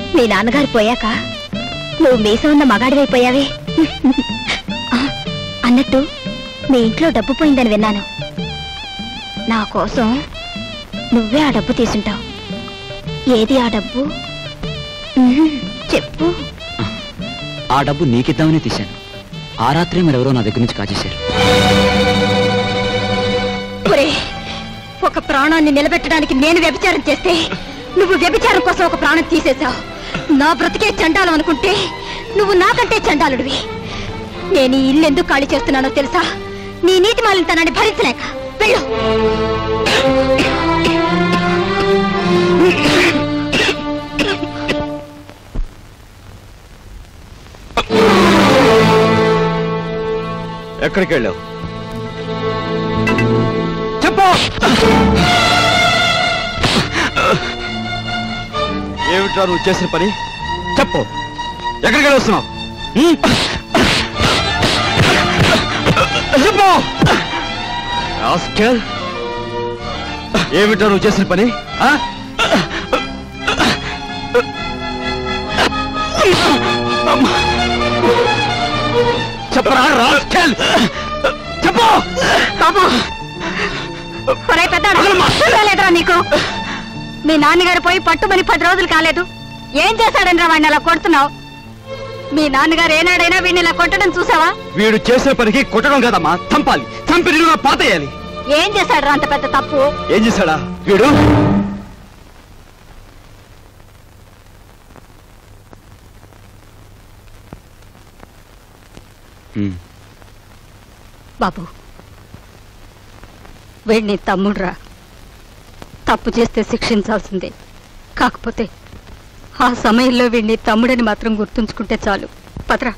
మీ నాన్నగారు పోయాక నువ్వు మీసం ఉన్న మగాడివైపోయావే ఆ, అన్నట్టు మీ ఇంట్లో డబ్బు పోయిందని విన్నాను నా కోసం నువ్వే ఆ డబ్బు తీసుంటావు ఏది ఆ డబ్బు ఉహుం, చెప్పు ఆ డబ్బు నీకిద్దామని తీశాను ఆ రాత్రే మరెవరో నా దగ్గర నుంచి కాజేశారు ఒరే ఒక ప్రాణాన్ని నిలబెట్టడానికి నేను వ్యభిచారం చేస్తే నువ్వు వ్యభిచారం కోసం ఒక ప్రాణం తీసేశావు నా బ్రతికే చండాలం అనుకుంటే నువ్వు నాకంటే చండాలుడివి నేను ఈ ఇల్లు ఎందుకు ఖాళీ చేస్తున్నానో తెలుసా నీ నీతి మాలినతనాన్ని భరించలేక వెళ్ళు ఎక్కడికి వెళ్ళావు చెప్పు ఏమిట్రా నువ్వు చేసిన పని చెప్పు ఎక్కడికి వెళ్ళి వస్తున్నావు హ్మ్? చెప్పు రాస్కెల్. ఏమిట్రా నువ్వు చేసిన పని ఆ? చెప్పరా రాస్కెల్. చెప్పు బాబు ఒరే పెద్దాడా, లేదురా నీకు మీ నాన్నగారు పోయి పట్టుమని పది రోజులు కాలేదు ఏం చేశాడని రా వాడిని అలా కొడుతున్నావు మీ నాన్నగారు ఏనాడైనా వీడిని ఇలా కొట్టడం చూసావా వీడు చేసిన పనికి కొట్టడం కదమ్మా చంపాలి చంపి నిలువున పాతేయాలి ఏం చేశాడు అంత పెద్ద తప్పు ఏం చేశాడా వీడు హ్మ్. బాబు వీడిని తమ్ముడురా తప్పు చేస్తే శిక్షించాల్సిందే కాకపోతే ఆ సమయంలో వీడిని తమ్ముడని మాత్రం గుర్తుంచుకుంటే చాలు పదరా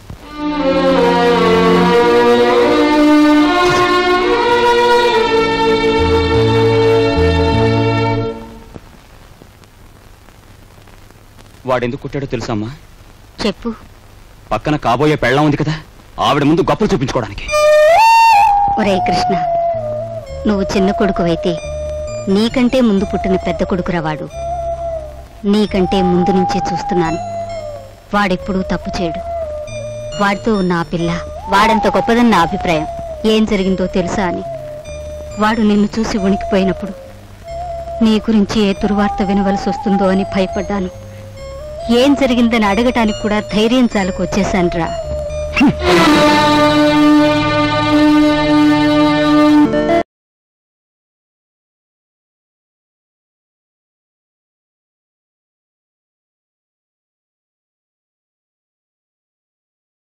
వాడెందుకు కొట్టాడో తెలుసా అమ్మా చెప్పు పక్కన కాబోయే పెళ్ళం ఉంది కదా ఆవిడ ముందు గొప్పలు చూపించుకోవడానికి ఒరే కృష్ణ నువ్వు చిన్న కొడుకువైతే నీకంటే ముందు పుట్టిన పెద్ద కొడుకురా వాడు నీకంటే ముందు నుంచే చూస్తున్నాను వాడెప్పుడూ తప్పు చేయడు వాడితో ఉన్న ఆ పిల్ల వాడంత గొప్పదని నా అభిప్రాయం ఏం జరిగిందో తెలుసా అని వాడు నిన్ను చూసి వణికిపోయినప్పుడు నీ గురించి ఏ దుర్వార్త వినవలసి వస్తుందో అని భయపడ్డాను ఏం జరిగిందని అడగటానికి కూడా ధైర్యం చాలకు వచ్చేశానురా